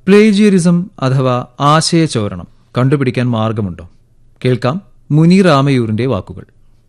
plagiarism അഥവാ ആശയചോരണം കണ്ടുപിടിക്കാൻ മാർഗമുണ്ടോ കേൾക്കാം മുനീർ ആമയൂരിന്റെ വാക്കുകൾ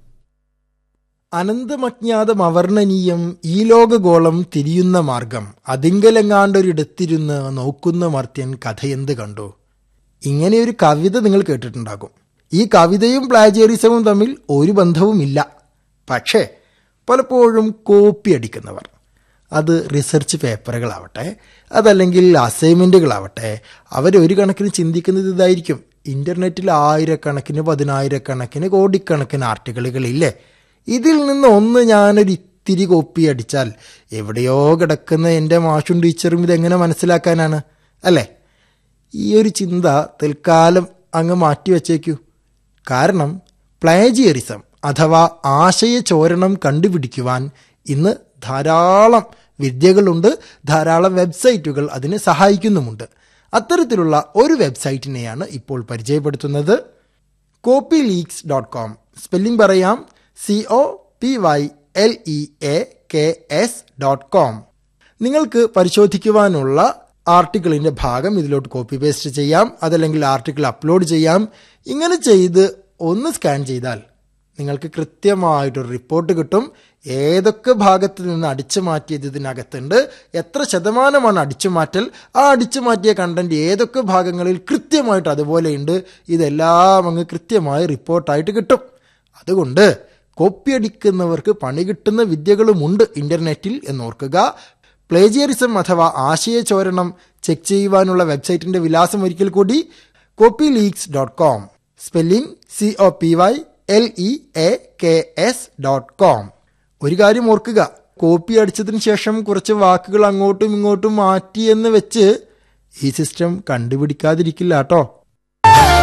അനന്തമജ്ഞാതം അവർണ്ണനീയം ഈ ലോകഗോളം തിരിയുന്ന മാർഗം അതിങ്കലെങ്ങാണ്ടൊരിടത്തിരുന്ന് നോക്കുന്ന മർത്യൻ കഥയെന്ത് കണ്ടു ഇങ്ങനെയൊരു കവിത നിങ്ങൾ കേട്ടിട്ടുണ്ടാകും ഈ കവിതയും പ്ലാജിയറിസവും തമ്മിൽ ഒരു ബന്ധവുമില്ല പക്ഷേ പലപ്പോഴും കോപ്പി അടിക്കുന്നവർ അത് റിസർച്ച് പേപ്പറുകളാവട്ടെ അതല്ലെങ്കിൽ അസൈൻമെൻറ്റുകളാവട്ടെ അവരൊരു കണക്കിന് ചിന്തിക്കുന്നത് ഇതായിരിക്കും ഇൻ്റർനെറ്റിൽ ആയിരക്കണക്കിന് പതിനായിരക്കണക്കിന് കോടിക്കണക്കിന് ആർട്ടിക്കിളുകളില്ലേ ഇതിൽ നിന്ന് ഒന്ന് ഞാനൊരു ഇത്തിരി കോപ്പി അടിച്ചാൽ എവിടെയോ കിടക്കുന്ന എൻ്റെ മാഷും ടീച്ചറും ഇതെങ്ങനെ മനസ്സിലാക്കാനാണ് അല്ലേ ഈ ഒരു ചിന്ത തൽക്കാലം അങ്ങ് മാറ്റിവെച്ചേക്കൂ കാരണം പ്ലാജിയറിസം അഥവാ ആശയചോരണം കണ്ടുപിടിക്കുവാൻ ഇന്ന് ധാരാളം വിദ്യകളുണ്ട് ധാരാളം വെബ്സൈറ്റുകൾ അതിന് സഹായിക്കുന്നുമുണ്ട് അത്തരത്തിലുള്ള ഒരു വെബ്സൈറ്റിനെയാണ് ഇപ്പോൾ പരിചയപ്പെടുത്തുന്നത് copy leaks dot com spelling പറയാം C O P Y L E A K S dot com നിങ്ങൾക്ക് പരിശോധിക്കുവാനുള്ള ആർട്ടിക്കിളിന്റെ ഭാഗം ഇതിലോട്ട് കോപ്പി പേസ്റ്റ് ചെയ്യാം അതല്ലെങ്കിൽ ആർട്ടിക്കിൾ അപ്ലോഡ് ചെയ്യാം ഇങ്ങനെ ചെയ്ത് ഒന്ന് സ്കാൻ ചെയ്താൽ നിങ്ങൾക്ക് കൃത്യമായിട്ടൊരു റിപ്പോർട്ട് കിട്ടും ഏതൊക്കെ ഭാഗത്ത് നിന്ന് അടിച്ചു മാറ്റിയത് ഇതിനകത്തുണ്ട് എത്ര ശതമാനമാണ് അടിച്ചു മാറ്റൽ ആ അടിച്ചു മാറ്റിയ കണ്ടന്റ് ഏതൊക്കെ ഭാഗങ്ങളിൽ കൃത്യമായിട്ട് അതുപോലെയുണ്ട് ഇതെല്ലാം അങ്ങ് കൃത്യമായി റിപ്പോർട്ടായിട്ട് കിട്ടും അതുകൊണ്ട് കോപ്പി അടിക്കുന്നവർക്ക് പണി കിട്ടുന്ന വിദ്യകളുമുണ്ട് ഇന്റർനെറ്റിൽ എന്നോർക്കുക പ്ലേജിയറിസം അഥവാ ആശയചോരണം ചെക്ക് ചെയ്യുവാനുള്ള വെബ്സൈറ്റിന്റെ വിലാസം ഒരിക്കൽ കൂടി copy leaks dot com spelling C O P Y L E A K S dot com ഒരു കാര്യം ഓർക്കുക കോപ്പി അടിച്ചതിന് ശേഷം കുറച്ച് വാക്കുകൾ അങ്ങോട്ടും ഇങ്ങോട്ടും മാറ്റി എന്ന് വെച്ച് ഈ സിസ്റ്റം കണ്ടുപിടിക്കാതിരിക്കില്ല കേട്ടോ